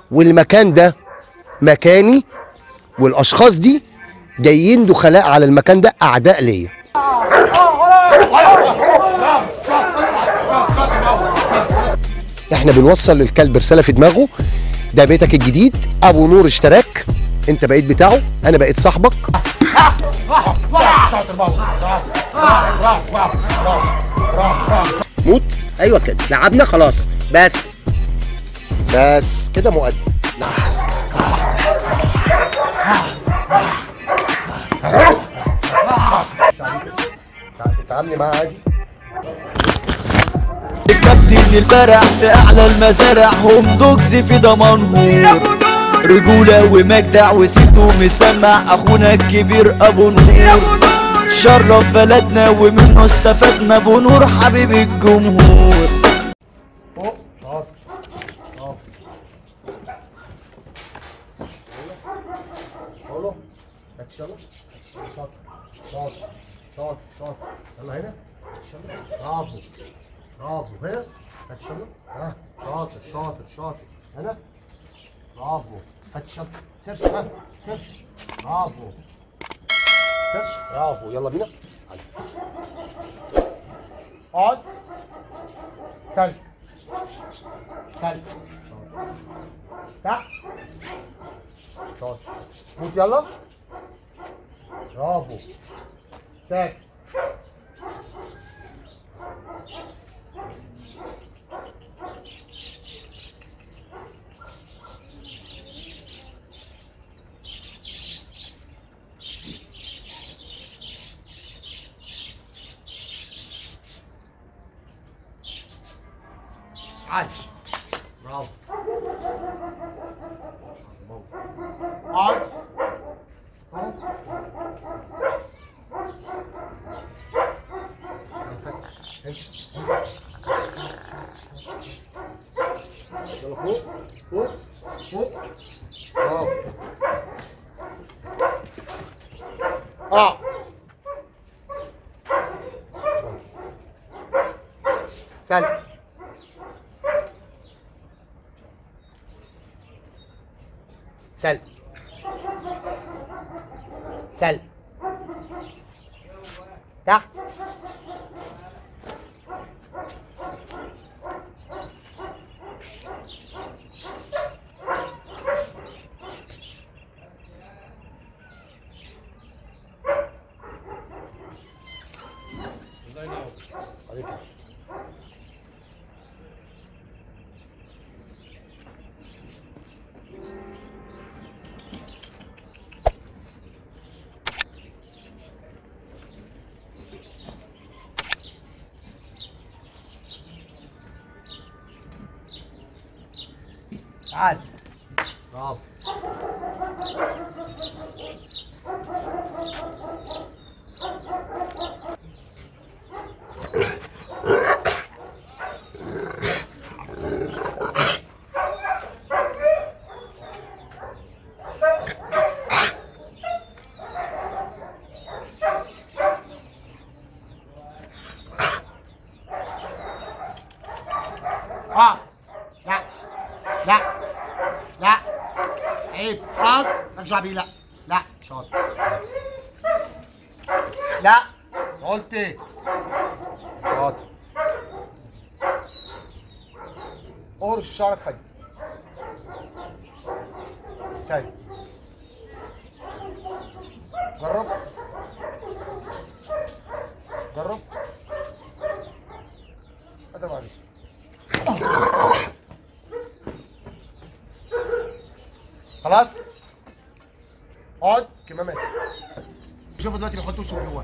والمكان ده مكاني والاشخاص دي جايين دخلاء على المكان ده اعداء ليا احنا بنوصل للكلب رساله في دماغه ده بيتك الجديد ابو نور اشتراك انت بقيت بتاعه انا بقيت صاحبك موت ايوه كده لعبنا خلاص بس بس كده مؤدي تعاملي معاه عادي الكابتن البرع في اعلى المزارع هم دوكس في ضمانهم رجولة ومجدع وسيبته مسمع اخونا الكبير ابو نور شرف بلدنا ومنه استفدنا ابو نور حبيب الجمهور فوق شاطر شاطر قوله اكشن يلا شاطر شاطر شاطر شاطر يلا هنا اكشن برافو برافو هنا اكشن ها شاطر شاطر شاطر هنا برافو اكشن سيرش ها سيرش برافو سيرش برافو يلا بينا اقعد سلك سلك تحت شاطر موت يلا برافو ساك عاش برافو اقعد يلا فوق فوق فوق برافو اه سلم سلم سلم تحت عليك. تعال برافو اه لا لا لا عيب شاط مالكش دعوه بيه لا لا شاط لا قلت ايه شاطر اهرش شعرك فجأة تاني جرب جرب ادب عليك خلاص اقعد كمان ماسك شوفوا دلوقتي بيحط وشه جوه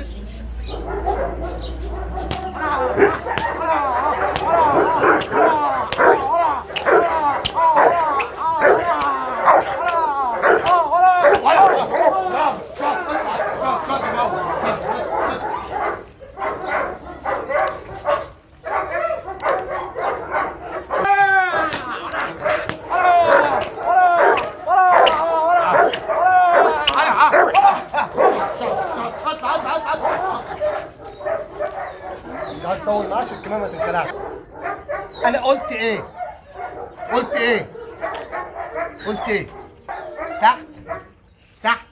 عايز تطول معاه عشان الكمامه ما تنخلعش انا قلت ايه قلت ايه قلت ايه تحت تحت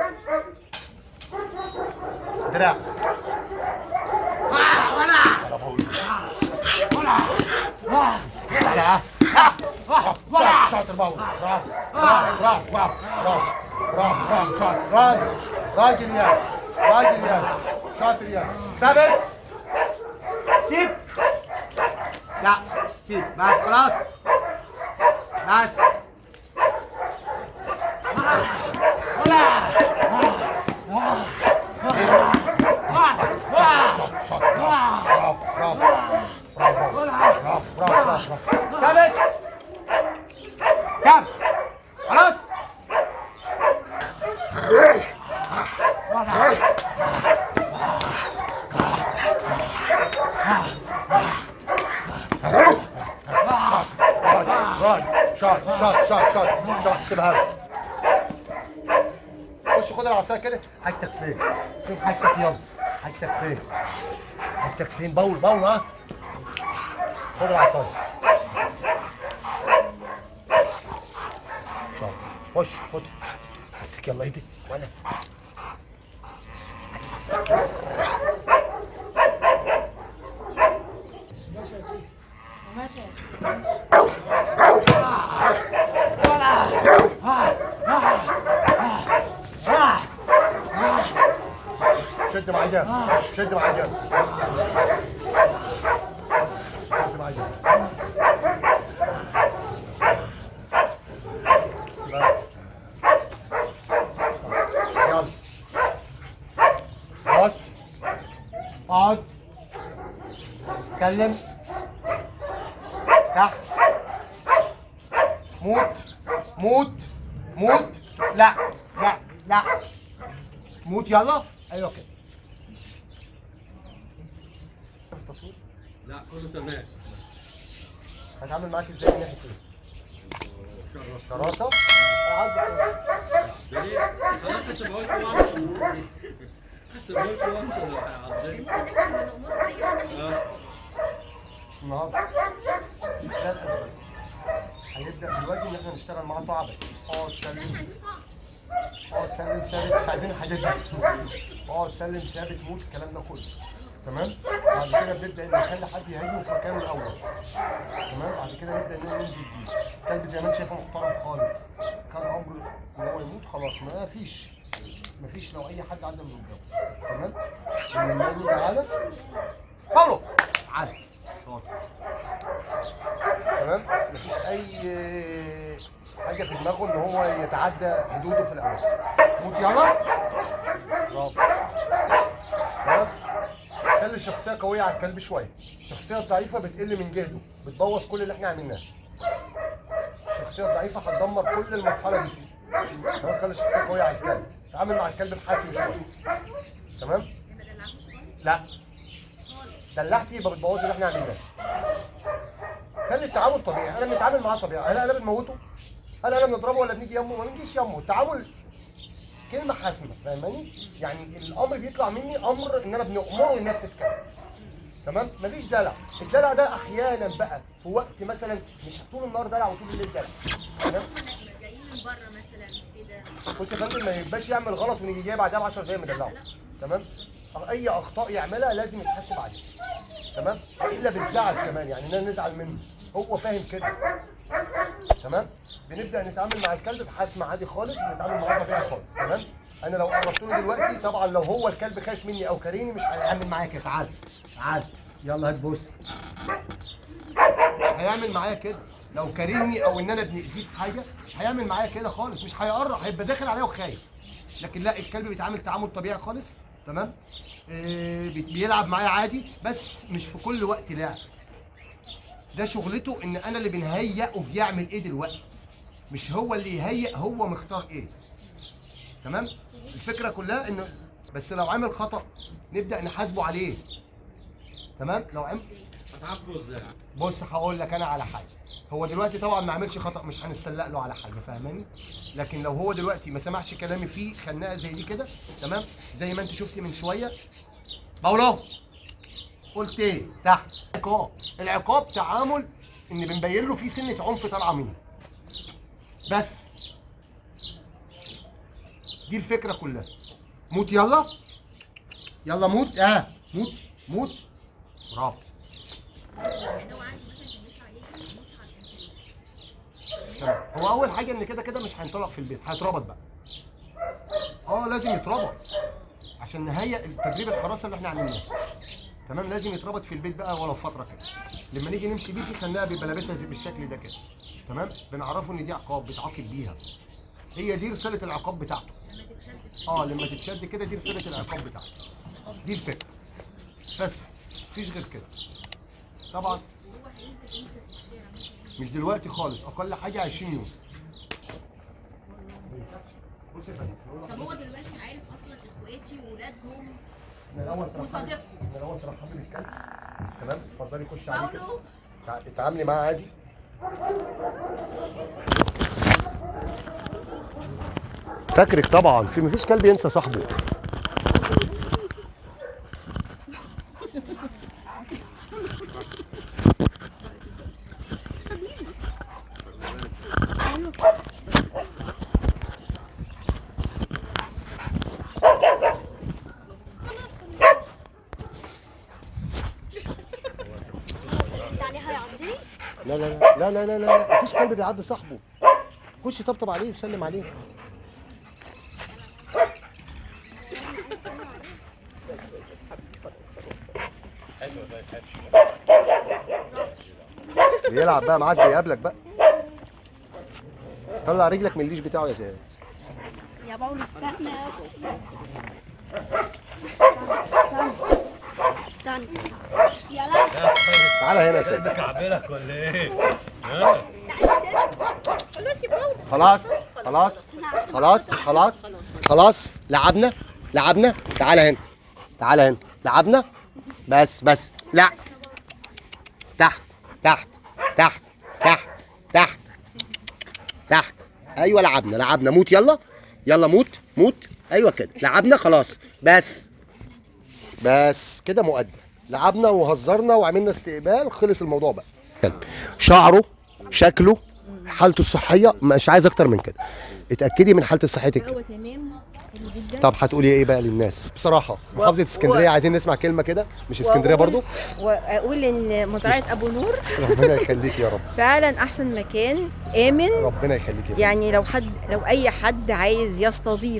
دراع ولا ولا شاطر باو برافو برافو برافو برافو برافو برافو شاطر راجل راجل يا راجل يا شاطر يا ثابت سيب لا سيب بس خلاص بس شاطر برافو برافو برافو برافو برافو برافو ثابت ثابت خلاص راجل شاط شاط شاط شاط شاط سيبها له خش خد العصايه كده حاجتك فين؟ شوف حاجتك يلا حاجتك فين؟ حاجتك فين؟ بول بول ها خد العصايه شاط خش خد مسك يلا ايدك ولا شد مع جنب شد مع جنب شد مع جنب يلا بص اقعد سلم تحت موت موت موت لا لا لا موت يلا ايوه كده التصوير لا كله تمام هتعامل معاك ازاي من ناحيه ايه؟ شراسه اقعد جميل خلاص هسيبها لكم وامشي هسيبها لكم وامشي عضلت اه النهارده ثلاث اسباب هنبدا دلوقتي ان احنا نشتغل مع طاعه بس اقعد سلم اقعد سلم ثابت مش عايزين الحاجات دي اقعد سلم ثابت موت الكلام ده كله تمام بعد كده بنبدا نخلي حد يهاجمه في مكانه الاول تمام بعد كده نبدا ان ننزل بيه الكلب زي ما انت شايفه محترم خالص كان امره ان هو يموت خلاص ما فيش ما فيش لو اي حد عدى من قدامه تمام لما نيجي تعالى باولو تعالى شاطر تمام مفيش اي حاجه في دماغه ان هو يتعدى حدوده في الاول موت يلا برافو تمام خلي الشخصيه قويه على الكلب شويه الشخصيه الضعيفه بتقل من جهده بتبوظ كل اللي احنا عملناه الشخصيه الضعيفه هتدمر كل المرحله دي تمام خلي الشخصيه قويه على الكلب تعامل مع الكلب بحسم شويه تمام لا دلعتي يبقى بتبوظ اللي احنا عملناه خلي التعامل طبيعي انا بنتعامل معاه طبيعي هل انا بنموته هل انا بنضربه ولا بنيجي يمه ما بنجيش يمه التعامل كلمه حاسمه فاهماني يعني الامر بيطلع مني امر ان انا بنامره ينفذ كلام تمام مفيش دلع الدلع ده احيانا بقى في وقت مثلا مش طول النهار دلع وطول الليل دلع تمام جايين من بره مثلا كده بص يا فندم ما يبقاش يعمل غلط ونيجي جاي بعدها ب 10 دقايق مدلعه تمام اي اخطاء يعملها لازم يتحاسب عليها تمام الا بالزعل كمان يعني اننا نزعل منه هو فاهم كده تمام بنبدا نتعامل مع الكلب بحسم عادي خالص بنتعامل معاه طبيعي خالص تمام انا لو قربت له دلوقتي طبعا لو هو الكلب خايف مني او كارهني مش هيعمل معايا كده تعال تعال يلا هات بوس هيعمل معايا كده لو كارهني او ان انا بنأذيه في حاجه مش هيعمل معايا كده خالص مش هيقرب هيبقى داخل عليا وخايف لكن لا الكلب بيتعامل تعامل طبيعي خالص تمام آه بي- بيلعب معايا عادي بس مش في كل وقت لعب ده شغلته ان انا اللي بنهيئه يعمل ايه دلوقتي مش هو اللي يهيئ هو مختار ايه تمام الفكره كلها انه بس لو عمل خطا نبدا نحاسبه عليه تمام لو عمل هتعاقبه ازاي؟ بص هقول لك انا على حاجه هو دلوقتي طبعا ما عملش خطا مش هنسلق له على حاجه فاهماني لكن لو هو دلوقتي ما سمعش كلامي فيه خناقه زي دي كده تمام زي ما انت شفتي من شويه باولو قلت ايه تحت عقاب العقاب تعامل ان بنبين له فيه سنه عنف طالعه منه بس دي الفكره كلها موت يلا يلا موت اه موت موت برافو يعني هو عنده مثلا كان يطلع يجري يموت على الانترنت تمام. هو اول حاجه ان كده كده مش هينطلق في البيت هيتربط بقى اه لازم يتربط عشان نهيئ التدريب الحراسه اللي احنا عاملينه تمام لازم يتربط في البيت بقى ولو فتره كده لما نيجي نمشي بيه في خناقه بيبقى لابسها زي- بالشكل ده كده تمام بنعرفه ان دي عقاب بيتعاقب بيها هي دي رساله العقاب بتاعته لما تتشد اه لما تتشد كده دي رساله العقاب بتاعته دي الفكره بس مفيش غير كده طبعا وهو هينزل امتى في الشارع مثلا مش دلوقتي خالص اقل حاجه 20 يوم بص يا فندم طب هو دلوقتي عارف اصلا اخواتي وولادهم احنا الاول ترحبي وصديقته. احنا الاول ترحبي بالكلب تمام اتفضلي خشي عليه كده باولو تع- اتعاملي معاه عادي فاكرك طبعا في مفيش كلب ينسى صاحبه لا لا لا لا لا لا لا مفيش كلب بيعدي صاحبه خش طبطب عليه وسلم عليه بيلعب بقى معاك بيقابلك بقى طلع رجلك من الليش بتاعه يا سيدي يا باولو استنى استنى يلا تعالى هنا يا سيدي كعبلك ولا ايه؟ خلاص يا باولو خلاص خلاص خلاص خلاص خلاص لعبنا لعبنا تعالى هنا تعالى هنا لعبنا بس بس لا تحت تحت تحت تحت تحت تحت ايوه لعبنا لعبنا موت يلا يلا موت موت ايوه كده لعبنا خلاص بس بس كده مؤدي لعبنا وهزرنا وعملنا استقبال خلص الموضوع بقى شعره شكله حالته الصحيه مش عايز اكتر من كده اتاكدي من حالته صحتك هو تمام حلو جدا طب هتقولي ايه بقى للناس بصراحه محافظه اسكندريه عايزين نسمع كلمه كده مش اسكندريه برضو واقول ان مزرعه ابو نور ربنا يخليك يا رب فعلا احسن مكان امن ربنا يخليك يا فندم. يعني لو حد لو اي حد عايز يستضيف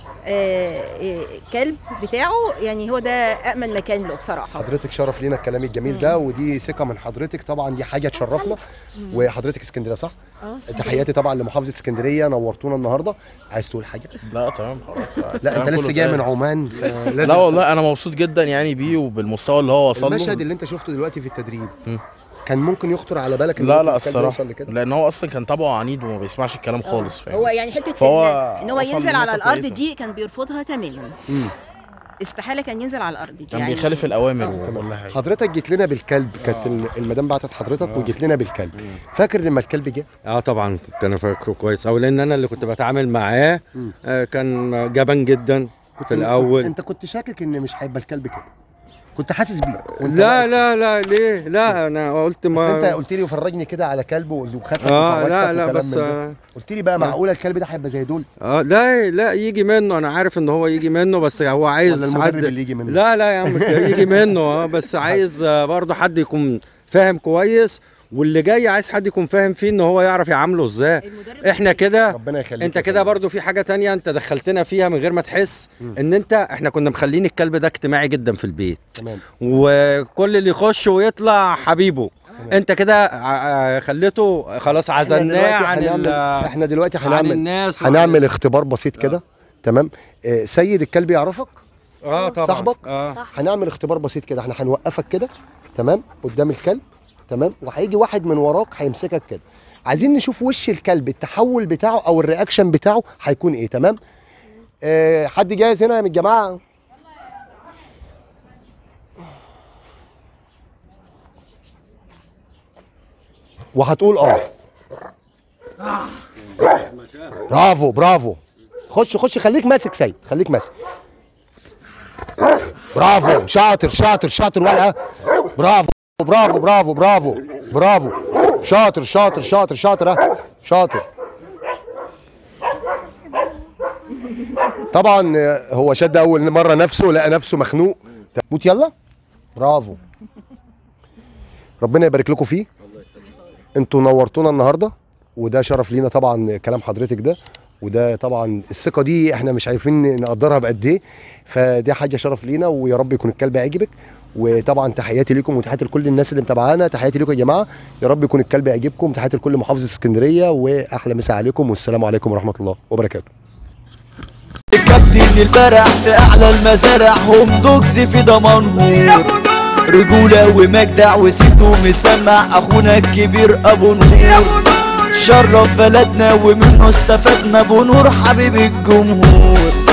آه، آه، كلب بتاعه يعني هو ده امن مكان له بصراحه حضرتك شرف لينا الكلام الجميل ده ودي ثقه من حضرتك طبعا دي حاجه تشرفنا وحضرتك اسكندريه صح اه تحياتي طبعا لمحافظه اسكندريه نورتونا النهارده عايز تقول حاجه لا تمام خلاص لا انت لسه جاي من عمان فلازم لا والله انا مبسوط جدا يعني بيه وبالمستوى اللي هو وصل المشهد له اللي انت شفته دلوقتي في التدريب كان ممكن يخطر على بالك ان لا ممكن لا الكلب الصراحه يوصل لكده لان هو اصلا كان طبعه عنيد وما بيسمعش الكلام خالص فاهم هو يعني حته فهو إن- ان هو وصل ينزل على لنقطة الارض كويسة. دي كان بيرفضها تماما استحاله كان ينزل على الارض دي كان يعني بيخالف الاوامر وكل حاجه حضرتك جيت لنا بالكلب كانت ال- المدام بعتت حضرتك وجيت لنا بالكلب فاكر لما الكلب جه اه طبعا كنت انا فاكره كويس او لان انا اللي كنت بتعامل معاه آه كان جبان جدا في الاول انت كنت شاكك ان مش هيبقى الكلب كده كنت حاسس بيك وانت لا واقف. لا لا ليه لا انا قلت بس انت ما قلت لي وفرجني كده على كلب وخدتك اه وفرجتك لا لا وكلام بس من ده. آه قلت لي بقى معقوله الكلب ده هيبقى زي دول آه لا لا يجي منه انا عارف ان هو يجي منه بس هو عايز ولا المدرب حد اللي يجي منه؟ لا لا يا عم يجي منه اه بس عايز آه برضه حد يكون فاهم كويس واللي جاي عايز حد يكون فاهم فيه ان هو يعرف يعامله ازاي المدرب احنا كده ربنا يخليك انت يا كده فندم. برضو في حاجه تانية انت دخلتنا فيها من غير ما تحس ان انت احنا كنا مخلين الكلب ده اجتماعي جدا في البيت تمام وكل اللي يخش ويطلع حبيبه انت كده ع- خليته خلاص احنا عزلناه دلوقتي عن هنعمل ال- احنا دلوقتي عن هنعمل الناس وعن- هنعمل اختبار بسيط كده تمام آه سيد الكلب يعرفك اه طبعا صاحبك اه هنعمل اختبار بسيط كده احنا هنوقفك كده تمام قدام الكلب تمام وهيجي واحد من وراك هيمسكك كده عايزين نشوف وش الكلب التحول بتاعه او الرياكشن بتاعه هيكون ايه تمام آه حد جاهز هنا من الجماعه وهتقول اه برافو برافو خش خش خليك ماسك سيد خليك ماسك برافو شاطر شاطر شاطر ولا برافو برافو برافو برافو برافو شاطر شاطر شاطر شاطر ها شاطر طبعا آه، هو شد اول مره نفسه لقى نفسه مخنوق موت يلا برافو ربنا يبارك لكم فيه انتوا نورتونا النهارده وده شرف لينا طبعا كلام حضرتك ده وده طبعا الثقه دي احنا مش عارفين نقدرها بقد ايه فدي حاجه شرف لينا ويا رب يكون الكلب يعجبك وطبعا تحياتي ليكم وتحياتي لكل الناس اللي متابعانا تحياتي لكم يا جماعه يا رب يكون الكلب يعجبكم تحياتي لكل محافظه اسكندريه واحلى مسا عليكم والسلام عليكم ورحمه الله وبركاته كابتن البرع في اعلى المزارع هم دوكس في ضمانهم رجولة ومجدع وسيبته مسمع اخونا الكبير ابو نور شرف بلدنا ومنه استفدنا ابو نور حبيب الجمهور